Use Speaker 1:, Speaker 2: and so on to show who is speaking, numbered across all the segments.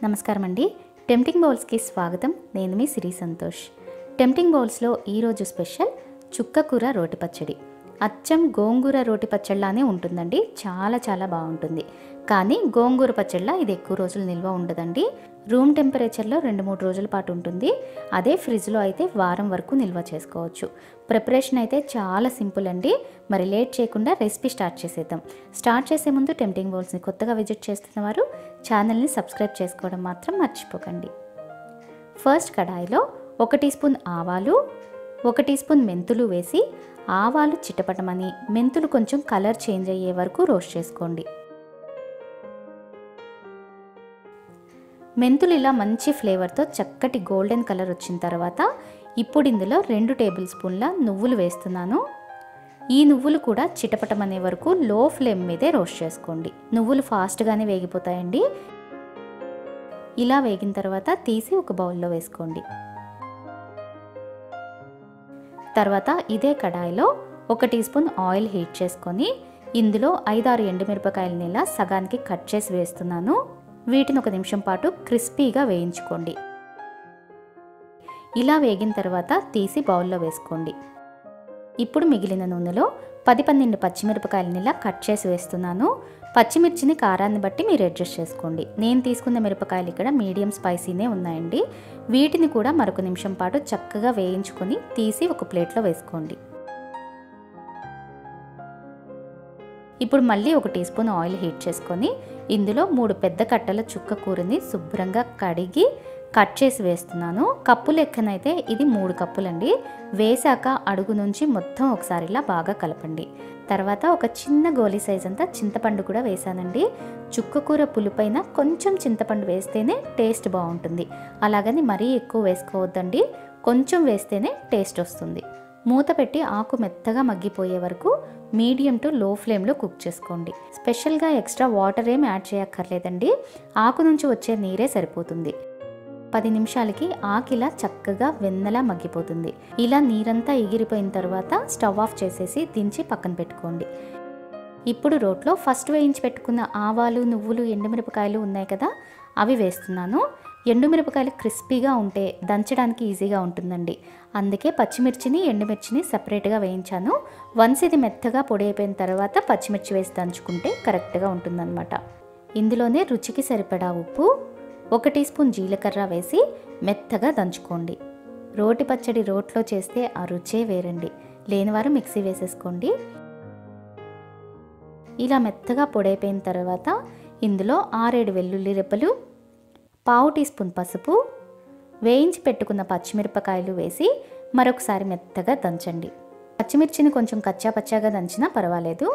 Speaker 1: నమస్కారం అండి టెంప్టింగ్ బౌల్స్కి స్వాగతం నేను మీ సిరి సంతోష్ టెంప్టింగ్ బౌల్స్లో ఈరోజు స్పెషల్ చుక్కకూర రోటి పచ్చడి అచ్చం గోంగూర రోటి పచ్చడిలానే ఉంటుందండి చాలా చాలా బాగుంటుంది కానీ గోంగూర పచ్చడిలా ఇది ఎక్కువ రోజులు నిల్వ ఉండదండి రూమ్ టెంపరేచర్లో రెండు మూడు రోజుల పాటు ఉంటుంది అదే ఫ్రిడ్జ్లో అయితే వారం వరకు నిల్వ చేసుకోవచ్చు ప్రిపరేషన్ అయితే చాలా సింపుల్ అండి మరి లేట్ చేయకుండా రెసిపీ స్టార్ట్ చేసేద్దాం స్టార్ట్ చేసే ముందు టెంప్టింగ్ బౌల్స్ని కొత్తగా విజిట్ చేస్తున్న వారు ఛానల్ని సబ్స్క్రైబ్ చేసుకోవడం మాత్రం మర్చిపోకండి ఫస్ట్ కడాయిలో ఒక టీ స్పూన్ ఆవాలు ఒక టీ స్పూన్ మెంతులు వేసి ఆవాలు చిటపటమని మెంతులు కొంచెం కలర్ చేంజ్ అయ్యే వరకు రోస్ట్ చేసుకోండి మెంతులు ఇలా మంచి ఫ్లేవర్తో చక్కటి గోల్డెన్ కలర్ వచ్చిన తర్వాత ఇప్పుడు ఇందులో రెండు టేబుల్ స్పూన్ల నువ్వులు వేస్తున్నాను ఈ నువ్వులు కూడా చిటపటమనే వరకు లో ఫ్లేమ్ మీదే రోస్ట్ చేసుకోండి నువ్వులు ఫాస్ట్గానే వేగిపోతాయండి ఇలా వేగిన తర్వాత తీసి ఒక బౌల్లో వేసుకోండి తర్వాత ఇదే కడాయిలో ఒక టీ స్పూన్ ఆయిల్ హీట్ చేసుకొని ఇందులో ఐదారు ఎండుమిరపకాయలని ఇలా సగానికి కట్ చేసి వేస్తున్నాను వీటిని ఒక నిమిషం పాటు క్రిస్పీగా వేయించుకోండి ఇలా వేగిన తర్వాత తీసి బౌల్లో వేసుకోండి ఇప్పుడు మిగిలిన నూనెలో పది పన్నెండు పచ్చిమిరపకాయలని ఇలా కట్ చేసి వేస్తున్నాను పచ్చిమిర్చిని కారాన్ని బట్టి మీరు అడ్జస్ట్ చేసుకోండి నేను తీసుకున్న మిరపకాయలు ఇక్కడ మీడియం స్పైసీనే ఉన్నాయండి వీటిని కూడా మరొక నిమిషం పాటు చక్కగా వేయించుకొని తీసి ఒక ప్లేట్లో వేసుకోండి ఇప్పుడు మళ్ళీ ఒక టీ స్పూన్ ఆయిల్ హీట్ చేసుకొని ఇందులో మూడు పెద్ద కట్టల చుక్క కూరని శుభ్రంగా కడిగి కట్ చేసి వేస్తున్నాను కప్పు లెక్కనైతే ఇది మూడు కప్పులండి వేసాక అడుగు నుంచి మొత్తం ఒకసారి ఇలా బాగా కలపండి తర్వాత ఒక చిన్న గోలీ సైజ్ అంతా చింతపండు కూడా వేసానండి చుక్కకూర పులుపైన కొంచెం చింతపండు వేస్తేనే టేస్ట్ బాగుంటుంది అలాగని మరీ ఎక్కువ వేసుకోవద్దండి కొంచెం వేస్తేనే టేస్ట్ వస్తుంది మూత పెట్టి ఆకు మెత్తగా మగ్గిపోయే వరకు మీడియం టు లో ఫ్లేమ్లో కుక్ చేసుకోండి స్పెషల్గా ఎక్స్ట్రా వాటర్ ఏం యాడ్ చేయక్కర్లేదండి ఆకు నుంచి వచ్చే నీరే సరిపోతుంది పది నిమిషాలకి ఆకిలా చక్కగా వెన్నలా మగ్గిపోతుంది ఇలా నీరంతా ఎగిరిపోయిన తర్వాత స్టవ్ ఆఫ్ చేసేసి దించి పక్కన పెట్టుకోండి ఇప్పుడు రోట్లో ఫస్ట్ వేయించి పెట్టుకున్న ఆవాలు నువ్వులు ఎండుమిరపకాయలు ఉన్నాయి కదా అవి వేస్తున్నాను ఎండుమిరపకాయలు క్రిస్పీగా ఉంటే దంచడానికి ఈజీగా ఉంటుందండి అందుకే పచ్చిమిర్చిని ఎండుమిర్చిని సపరేట్గా వేయించాను వన్స్ ఇది మెత్తగా పొడి అయిపోయిన తర్వాత పచ్చిమిర్చి వేసి దంచుకుంటే కరెక్ట్గా ఉంటుందన్నమాట ఇందులోనే రుచికి సరిపడా ఉప్పు ఒక టీ స్పూన్ జీలకర్ర వేసి మెత్తగా దంచుకోండి రోటి పచ్చడి రోట్లో చేస్తే ఆ రుచే వేరండి లేనివారు మిక్సీ వేసేసుకోండి ఇలా మెత్తగా పొడైపోయిన తర్వాత ఇందులో ఆరేడు వెల్లుల్లి రెప్పలు పావు టీ స్పూన్ పసుపు వేయించి పెట్టుకున్న పచ్చిమిరపకాయలు వేసి మరొకసారి మెత్తగా దంచండి పచ్చిమిర్చిని కొంచెం కచ్చా పచ్చాగా దంచినా పర్వాలేదు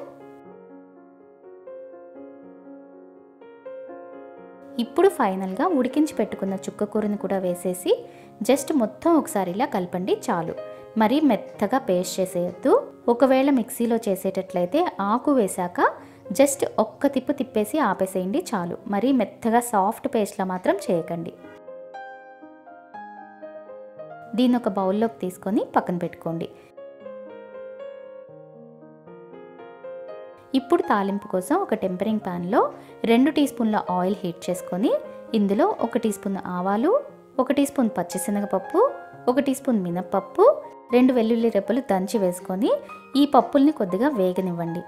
Speaker 1: ఇప్పుడు ఫైనల్గా ఉడికించి పెట్టుకున్న చుక్కకూరని కూడా వేసేసి జస్ట్ మొత్తం ఒకసారి ఇలా కలపండి చాలు మరీ మెత్తగా పేస్ట్ చేసేయద్దు ఒకవేళ మిక్సీలో చేసేటట్లయితే ఆకు వేశాక జస్ట్ ఒక్క తిప్పు తిప్పేసి ఆపేసేయండి చాలు మరీ మెత్తగా సాఫ్ట్ పేస్ట్లా మాత్రం చేయకండి దీన్ని ఒక బౌల్లోకి తీసుకొని పక్కన పెట్టుకోండి ఇప్పుడు తాలింపు కోసం ఒక టెంపరింగ్ ప్యాన్లో రెండు టీ స్పూన్ల ఆయిల్ హీట్ చేసుకొని ఇందులో ఒక టీ స్పూన్ ఆవాలు ఒక టీ స్పూన్ పచ్చిశనగపప్పు ఒక టీ స్పూన్ మినప్పప్పు రెండు వెల్లుల్లి రెప్పలు దంచి వేసుకొని ఈ పప్పుల్ని కొద్దిగా వేగనివ్వండి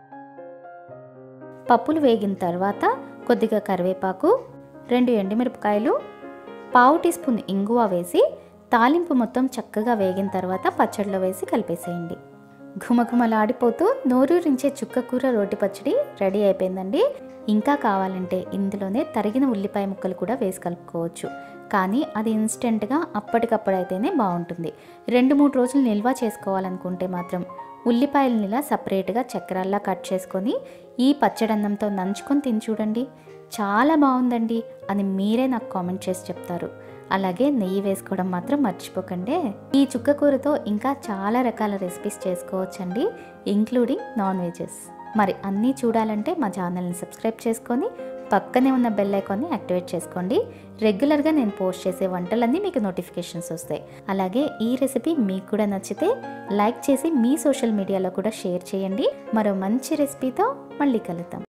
Speaker 1: పప్పులు వేగిన తర్వాత కొద్దిగా కరివేపాకు రెండు ఎండుమిరపకాయలు పావు టీ స్పూన్ ఇంగువ వేసి తాలింపు మొత్తం చక్కగా వేగిన తర్వాత పచ్చడిలో వేసి కలిపేసేయండి ఘుమఘుమలాడిపోతూ నోరూరించే చుక్కకూర రోటి పచ్చడి రెడీ అయిపోయిందండి ఇంకా కావాలంటే ఇందులోనే తరిగిన ఉల్లిపాయ ముక్కలు కూడా వేసి కలుపుకోవచ్చు కానీ అది ఇన్స్టెంట్గా అప్పటికప్పుడైతేనే బాగుంటుంది రెండు మూడు రోజులు నిల్వ చేసుకోవాలనుకుంటే మాత్రం ఉల్లిపాయలని ఇలా సపరేట్గా చక్రాల్లా కట్ చేసుకొని ఈ పచ్చడన్నంతో నంచుకొని తిని చూడండి చాలా బాగుందండి అని మీరే నాకు కామెంట్ చేసి చెప్తారు అలాగే నెయ్యి వేసుకోవడం మాత్రం మర్చిపోకండి ఈ చుక్కకూరతో ఇంకా చాలా రకాల రెసిపీస్ చేసుకోవచ్చండి ఇంక్లూడింగ్ నాన్ వెజెస్ మరి అన్నీ చూడాలంటే మా ఛానల్ని సబ్స్క్రైబ్ చేసుకొని పక్కనే ఉన్న బెల్ ఐకాన్ని యాక్టివేట్ చేసుకోండి రెగ్యులర్గా నేను పోస్ట్ చేసే వంటలన్నీ మీకు నోటిఫికేషన్స్ వస్తాయి అలాగే ఈ రెసిపీ మీకు కూడా నచ్చితే లైక్ చేసి మీ సోషల్ మీడియాలో కూడా షేర్ చేయండి మరో మంచి రెసిపీతో మళ్ళీ కలుద్దాం